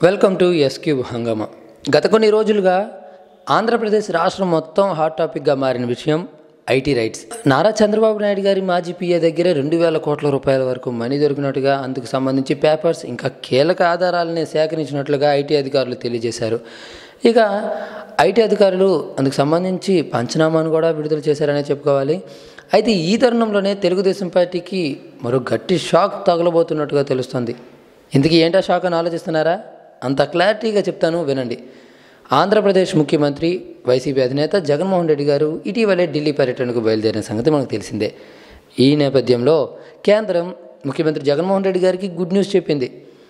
welcome to S Cube హంగామా గత కొన్ని రోజులుగా ఆంధ్రప్రదేశ్ రాష్ట్రం మొత్తం హాట్ టాపిక్గా మారిన విషయం ఐటీ రైట్స్ నారా చంద్రబాబు నాయుడు గారి మాజీ పిఏ దగ్గర రెండు వేల కోట్ల రూపాయల వరకు మనీ దొరికినట్టుగా అందుకు సంబంధించి పేపర్స్ ఇంకా కీలక ఆధారాలని సేకరించినట్లుగా ఐటీ అధికారులు తెలియజేశారు ఇక ఐటీ అధికారులు అందుకు సంబంధించి పంచనామాను కూడా విడుదల చేశారనే చెప్పుకోవాలి అయితే ఈ తరుణంలోనే తెలుగుదేశం పార్టీకి మరో గట్టి షాక్ తగలబోతున్నట్టుగా తెలుస్తుంది ఇందుకు ఏంటా షాక్ అని ఆలోచిస్తున్నారా అంత క్లారిటీగా చెప్తాను వినండి ఆంధ్రప్రదేశ్ ముఖ్యమంత్రి వైసీపీ అధినేత జగన్మోహన్ రెడ్డి గారు ఇటీవలే ఢిల్లీ పర్యటనకు బయలుదేరిన సంగతి మనకు తెలిసిందే ఈ నేపథ్యంలో కేంద్రం ముఖ్యమంత్రి జగన్మోహన్ రెడ్డి గారికి గుడ్ న్యూస్ చెప్పింది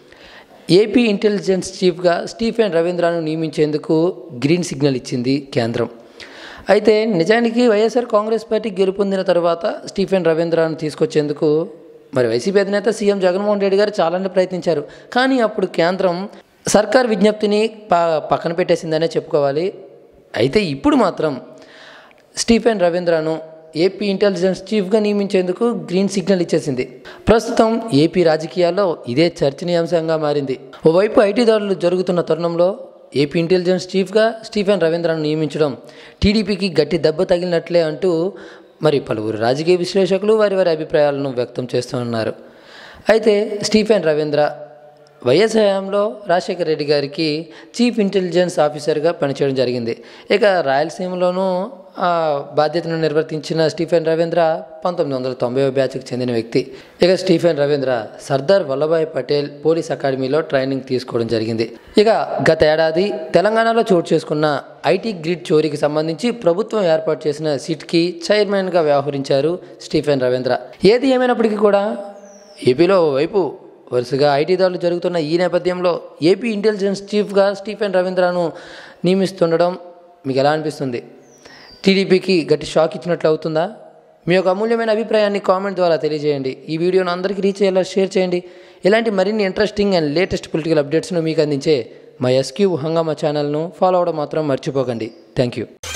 ఏపీ ఇంటెలిజెన్స్ చీఫ్గా స్టీఫెన్ రవీంద్రను నియమించేందుకు గ్రీన్ సిగ్నల్ ఇచ్చింది కేంద్రం అయితే నిజానికి వైఎస్ఆర్ కాంగ్రెస్ పార్టీ గెలుపొందిన తర్వాత స్టీఫెన్ రవీంద్రను తీసుకొచ్చేందుకు మరి వైసీపీ అధినేత సీఎం జగన్మోహన్ రెడ్డి గారు చాలానే ప్రయత్నించారు కానీ అప్పుడు కేంద్రం సర్కార్ విజ్ఞప్తిని ప పక్కన పెట్టేసిందనే చెప్పుకోవాలి అయితే ఇప్పుడు మాత్రం స్టీఫెన్ రవీంద్రను ఏపీ ఇంటెలిజెన్స్ చీఫ్గా నియమించేందుకు గ్రీన్ సిగ్నల్ ఇచ్చేసింది ప్రస్తుతం ఏపీ రాజకీయాల్లో ఇదే చర్చనీయాంశంగా మారింది ఓవైపు ఐటీ దాడులు జరుగుతున్న తరుణంలో ఏపీ ఇంటెలిజెన్స్ చీఫ్గా స్టీఫెన్ రవీంద్రను నియమించడం టీడీపీకి గట్టి దెబ్బ తగిలినట్లే అంటూ మరి పలువురు రాజకీయ విశ్లేషకులు వారి వారి అభిప్రాయాలను వ్యక్తం చేస్తున్నారు అయితే స్టీఫెన్ రవీంద్ర వైఎస్ హయాంలో రాజశేఖర రెడ్డి గారికి చీఫ్ ఇంటెలిజెన్స్ ఆఫీసర్గా పనిచేయడం జరిగింది ఇక రాయలసీమలోనూ ఆ బాధ్యతను నిర్వర్తించిన స్టీఫెన్ రవీంద్ర పంతొమ్మిది వందల తొంభై బ్యాచ్కి చెందిన వ్యక్తి ఇక స్టీఫెన్ రవీంద్ర సర్దార్ వల్లభాయ్ పటేల్ పోలీస్ అకాడమీలో ట్రైనింగ్ తీసుకోవడం జరిగింది ఇక గత ఏడాది తెలంగాణలో చోటు చేసుకున్న ఐటీ గ్రిడ్ చోరీకి సంబంధించి ప్రభుత్వం ఏర్పాటు చేసిన సిట్కి చైర్మన్గా వ్యవహరించారు స్టీఫెన్ రవీంద్ర ఏది ఏమైనప్పటికీ కూడా ఏపీలో వైపు వరుసగా ఐటీ దాడులు జరుగుతున్న ఈ నేపథ్యంలో ఏపీ ఇంటెలిజెన్స్ చీఫ్గా స్టీఫెన్ రవీంద్రను నియమిస్తుండడం మీకు ఎలా అనిపిస్తుంది టీడీపీకి గట్టి షాక్ ఇచ్చినట్లు అవుతుందా మీ యొక్క అమూల్యమైన అభిప్రాయాన్ని కామెంట్ ద్వారా తెలియజేయండి ఈ వీడియోను అందరికీ రీచ్ అయ్యేలా షేర్ చేయండి ఇలాంటి మరిన్ని ఇంట్రెస్టింగ్ అండ్ లేటెస్ట్ పొలిటికల్ అప్డేట్స్ను మీకు అందించే మా ఎస్క్యూ హంగామా ఛానల్ను ఫాలో అవ్వడం మాత్రం మర్చిపోకండి థ్యాంక్ యూ